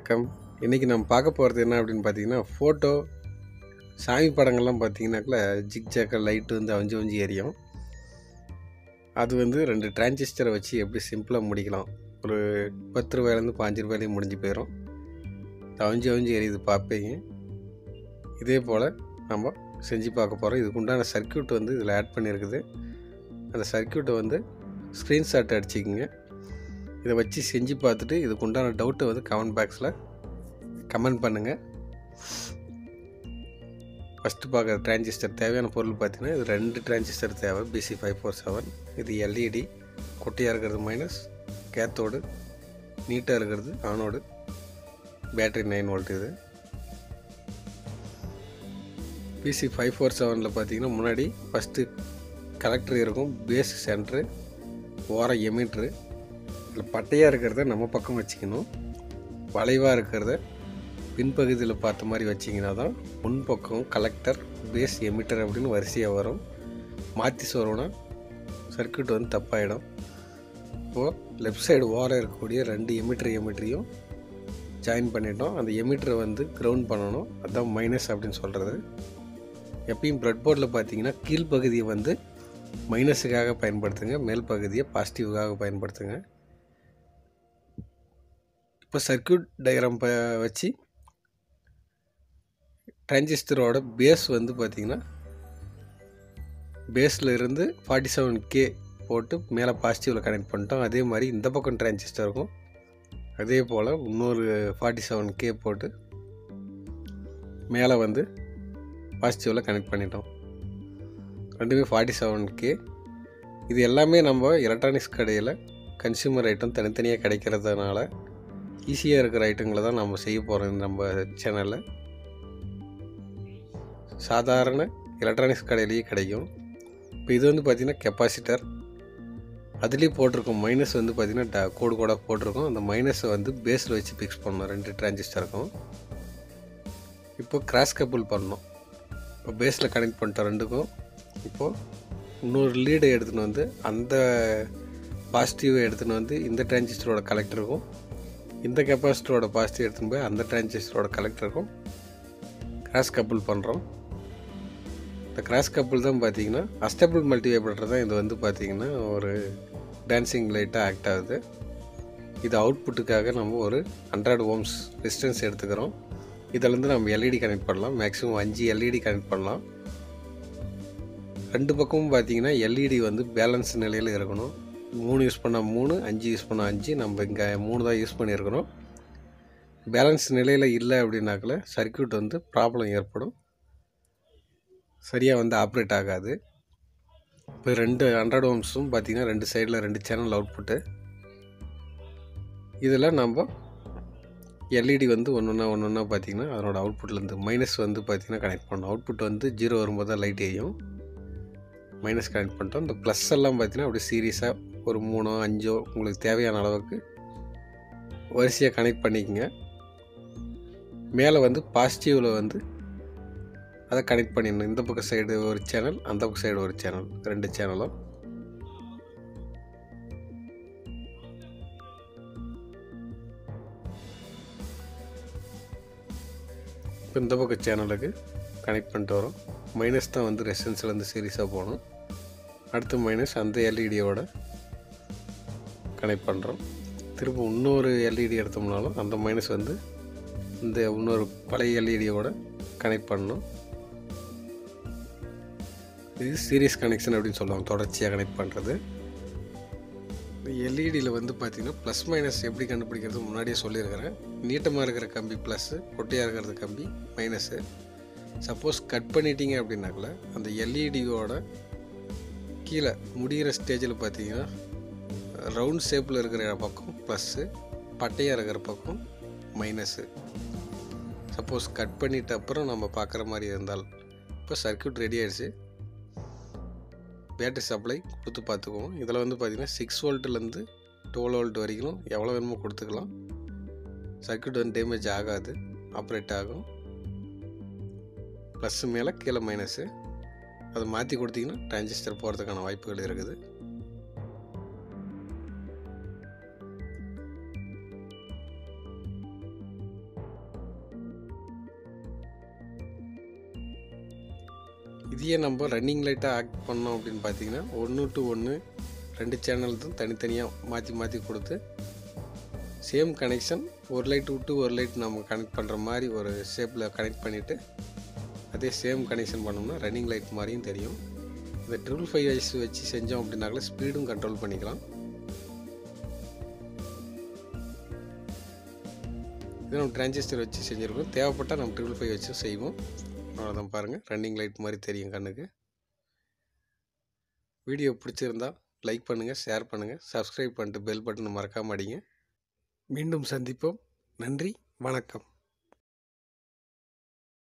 வணக்கம் இன்றைக்கி நம்ம பார்க்க போகிறது என்ன அப்படின்னு பார்த்தீங்கன்னா ஃபோட்டோ சாமி படங்கள்லாம் பார்த்தீங்கன்னாக்கல ஜிக் ஜாக்க லைட்டு வந்து அவிஞ்சு அவிஞ்சு எரியும் அது வந்து ரெண்டு டிரான்சிஸ்டரை வச்சு எப்படி சிம்பிளாக முடிக்கலாம் ஒரு பத்து ரூபாயிலேருந்து பாஞ்சு ரூபாயிலையும் முடிஞ்சு போயிடும் அவிஞ்சு அவிஞ்சு எரியுது பார்ப்பீங்க இதே போல் நம்ம செஞ்சு பார்க்க போகிறோம் இதுக்கு உண்டான சர்க்கியூட் வந்து இதில் ஆட் பண்ணியிருக்குது அந்த சர்க்கியூட்டை வந்து ஸ்க்ரீன்ஷாட் அடிச்சிக்கோங்க இதை வச்சு செஞ்சு பார்த்துட்டு இதுக்கு உண்டான டவுட்டை வந்து கமெண்ட் பாக்ஸில் கமெண்ட் பண்ணுங்கள் ஃபஸ்ட்டு பார்க்குற டிரான்சிஸ்டர் தேவையான பொருள் பார்த்தீங்கன்னா இது ரெண்டு டிரான்சிஸ்டர் தேவை பிசி ஃபைவ் ஃபோர் செவன் இது எல்இடி குட்டியாக இருக்கிறது மைனஸ் கேத்தோடு நீட்டாக இருக்கிறது ஆனோடு பேட்டரி நைன் வோல்ட் இது பிசி ஃபைவ் ஃபோர் செவனில் பார்த்தீங்கன்னா முன்னாடி ஃபஸ்ட்டு கலெக்டர் இருக்கும் பேஸ் சென்ட்ரு ஓரம் எமிட்ரு இதில் பட்டையாக இருக்கிறத நம்ம பக்கம் வச்சுக்கணும் வளைவாக இருக்கிறத பின்பகுதியில் பார்த்த மாதிரி வச்சிங்கன்னா தான் முன்பக்கம் கலெக்டர் பேஸ் எமிட்டர் அப்படின்னு வரிசையாக வரும் மாற்றி சொல்கிறோன்னா சர்க்கியூட் வந்து தப்பாயிடும் இப்போது லெஃப்ட் சைடு ஓரம் இருக்கக்கூடிய ரெண்டு எமிட்டர் எமிட்டரையும் ஜாயின் பண்ணிட்டோம் அந்த எமிட்டரை வந்து கிரவுண்ட் பண்ணணும் அதுதான் மைனஸ் அப்படின்னு சொல்கிறது எப்பயும் ப்ரெட் போர்டில் பார்த்தீங்கன்னா கீழ்ப்பகுதியை வந்து மைனஸுக்காக பயன்படுத்துங்க மேல் பகுதியை பாசிட்டிவுக்காக பயன்படுத்துங்க இப்போ சர்க்கியூட் டயக்ராம் ப வச்சு டிரான்சிஸ்டரோட பேஸ் வந்து பார்த்திங்கன்னா பேஸில் இருந்து ஃபார்ட்டி செவன் கே போட்டு மேலே பாசிட்டிவில் கனெக்ட் பண்ணிட்டோம் அதே மாதிரி இந்த பக்கம் டிரான்சிஸ்டர் இருக்கும் அதே போல் இன்னொரு ஃபார்ட்டி செவன் கே போட்டு மேலே வந்து பாசிட்டிவில் கனெக்ட் பண்ணிட்டோம் ரெண்டுமே ஃபார்ட்டி செவன் கே இது எல்லாமே நம்ம எலக்ட்ரானிக்ஸ் கடையில் கன்சியூமர் ஐட்டம் தனித்தனியாக கிடைக்கிறதுனால ஈஸியாக இருக்கிற ஐட்டங்களை தான் நம்ம செய்ய போகிறோம் நம்ம சேனலில் சாதாரண எலக்ட்ரானிக்ஸ் கடையிலேயே கிடைக்கும் இப்போ இது வந்து பார்த்திங்கன்னா கெப்பாசிட்டர் அதுலேயும் போட்டிருக்கோம் மைனஸ் வந்து பார்த்திங்கன்னா ட கோடு கோடாக போட்டிருக்கோம் அந்த மைனஸை வந்து பேஸில் வச்சு ஃபிக்ஸ் பண்ணணும் ரெண்டு டிரான்சிஸ்டருக்கும் இப்போ கிராஸ் கப்புள் பண்ணணும் இப்போ பேஸில் கனெக்ட் பண்ணிட்டோம் ரெண்டுக்கும் இப்போது இன்னொரு லீடை எடுத்துகிட்டு வந்து அந்த பாசிட்டிவை எடுத்துகிட்டு வந்து இந்த டிரான்சிஸ்டரோட கலெக்டருக்கும் இந்த கெப்பாசிட்டரோட பாசிட்டிவ் எடுத்துன்னு போய் அந்த டிரான்சிஸ்டரோட கலெக்டருக்கும் கிராஸ் கப்புள் பண்ணுறோம் இந்த கிராஸ் கப்புள் தான் பார்த்தீங்கன்னா அஸ்டபிள் மல்டிவேபரேட்டர் தான் இது வந்து பார்த்திங்கன்னா ஒரு டான்சிங் லைட்டாக ஆக்ட் ஆகுது இது அவுட்புட்டுக்காக நம்ம ஒரு ஹண்ட்ரட் ஓம்ஸ் டிஸ்டன்ஸ் எடுத்துக்கிறோம் இதிலேருந்து நம்ம எல்இடி கனெக்ட் பண்ணலாம் மேக்ஸிமம் அஞ்சு எல்இடி கனெக்ட் பண்ணலாம் ரெண்டு பக்கமும் பார்த்தீங்கன்னா எல்இடி வந்து பேலன்ஸ் நிலையில் இருக்கணும் மூணு யூஸ் பண்ணால் மூணு அஞ்சு யூஸ் பண்ணால் அஞ்சு நம்ம இங்கே மூணு தான் யூஸ் பண்ணியிருக்கிறோம் பேலன்ஸ் நிலையில் இல்லை அப்படின்னாக்கல சர்க்கியூட் வந்து ப்ராப்ளம் ஏற்படும் சரியாக வந்து ஆப்ரேட் ஆகாது இப்போ ரெண்டு ஹண்ட்ரட் ஓம்ஸும் பார்த்திங்கன்னா ரெண்டு சைடில் ரெண்டு சேனல் அவுட்புட்டு இதில் நம்ம எல்இடி வந்து ஒன்று ஒன்றா ஒன்று ஒன்றா பார்த்திங்கன்னா அதனோட அவுட்புட்லேருந்து மைனஸ் வந்து பார்த்திங்கன்னா கனெக்ட் பண்ணணும் அவுட்புட் வந்து ஜீரோ வரும்போது தான் லைட் எரியும் மைனஸ் கனெக்ட் பண்ணிட்டோம் இந்த ப்ளஸ் எல்லாம் பார்த்தீங்கன்னா அப்படியே சீரியஸாக ஒரு மூணோ அஞ்சோ உங்களுக்கு தேவையான அளவுக்கு வரிசையாக கனெக்ட் பண்ணிக்கோங்க மேலே வந்து பாசிட்டிவில் வந்து அதை கனெக்ட் பண்ணிடணும் இந்த பக்கம் சைடு ஒரு சேனல் அந்த பக்கம் சைடு ஒரு சேனல் ரெண்டு சேனலும் இப்போ இந்த பக்கம் சேனலுக்கு கனெக்ட் பண்ணிட்டு வரோம் மைனஸ் தான் வந்து ரெசன்ஸ்லேருந்து சீரியஸாக போகணும் அடுத்து மைனஸ் அந்த எல்இடியோட கனெக்ட் பண்ணுறோம் திரும்ப இன்னொரு எல்இடி எடுத்தோம்னாலும் அந்த மைனஸ் வந்து இந்த இன்னொரு பழைய எல்இடியோட கனெக்ட் பண்ணணும் இது சீரியஸ் கனெக்ஷன் அப்படின்னு சொல்லுவாங்க தொடர்ச்சியாக கனெக்ட் பண்ணுறது எல்இடியில் வந்து பார்த்திங்கன்னா ப்ளஸ் மைனஸ் எப்படி கண்டுபிடிக்கிறது முன்னாடியே சொல்லியிருக்கிறேன் நீட்டமாக இருக்கிற கம்பி ப்ளஸ்ஸு கொட்டையாக இருக்கிறது கம்பி மைனஸு சப்போஸ் கட் பண்ணிட்டீங்க அப்படின்னாக்கல அந்த எல்இடியோட கீழே முடிகிற ஸ்டேஜில் பார்த்தீங்கன்னா ரவுண்ட் ஷேப்பில் இருக்கிற பக்கம் ப்ளஸ்ஸு பட்டையாக இருக்கிற பக்கம் மைனஸு சப்போஸ் கட் பண்ணிட்ட அப்புறம் நம்ம பார்க்குற மாதிரி இருந்தால் இப்போ சர்க்கியூட் ரெடி ஆகிடுச்சு பேட்டரி சப்ளை கொடுத்து பார்த்துக்குவோம் இதில் வந்து பார்த்திங்கன்னா சிக்ஸ் வோல்ட்லேருந்து டுவெல் வோல்ட் வரைக்கும் எவ்வளோ வேணுமோ கொடுத்துக்கலாம் சர்க்கியூட் வந்து டேமேஜ் ஆகாது ஆப்ரேட் ஆகும் ப்ளஸ்ஸு மேலே கீழே மைனஸு அதை மாற்றி கொடுத்தீங்கன்னா டிரான்சிஸ்டர் போகிறதுக்கான வாய்ப்புகள் இருக்குது இதையே நம்ம ரன்னிங் லைட்டாக ஆக்ட் பண்ணோம் அப்படின்னு பார்த்தீங்கன்னா ஒன்று டு ஒன்று ரெண்டு சேனல் தான் தனித்தனியாக மாற்றி மாற்றி கொடுத்து சேம் கனெக்ஷன் ஒரு லைட் விட்டு ஒரு லைட் நம்ம கனெக்ட் பண்ணுற மாதிரி ஒரு ஷேப்பில் கனெக்ட் பண்ணிவிட்டு அதே சேம் கனெக்ஷன் பண்ணோம்னா ரன்னிங் லைட் மாதிரியும் தெரியும் இந்த ட்ரிபிள் ஃபைவ் ஐஸ் வச்சு செஞ்சோம் அப்படின்னாக்கல ஸ்பீடும் கண்ட்ரோல் பண்ணிக்கலாம் இது நம்ம டிரான்சிஸ்டர் வச்சு செஞ்சுருக்கோம் தேவைப்பட்டால் நம்ம ட்ரிபிள் ஃபைவ் வச்சு செய்வோம் அவ்வளோதான் பாருங்கள் ரன்னிங் லைட் மாதிரி தெரியும் கண்ணுக்கு வீடியோ பிடிச்சிருந்தா லைக் பண்ணுங்கள் ஷேர் பண்ணுங்கள் சப்ஸ்கிரைப் பண்ணிட்டு பெல் பட்டனை மறக்காம அடிங்க மீண்டும் சந்திப்போம் நன்றி வணக்கம்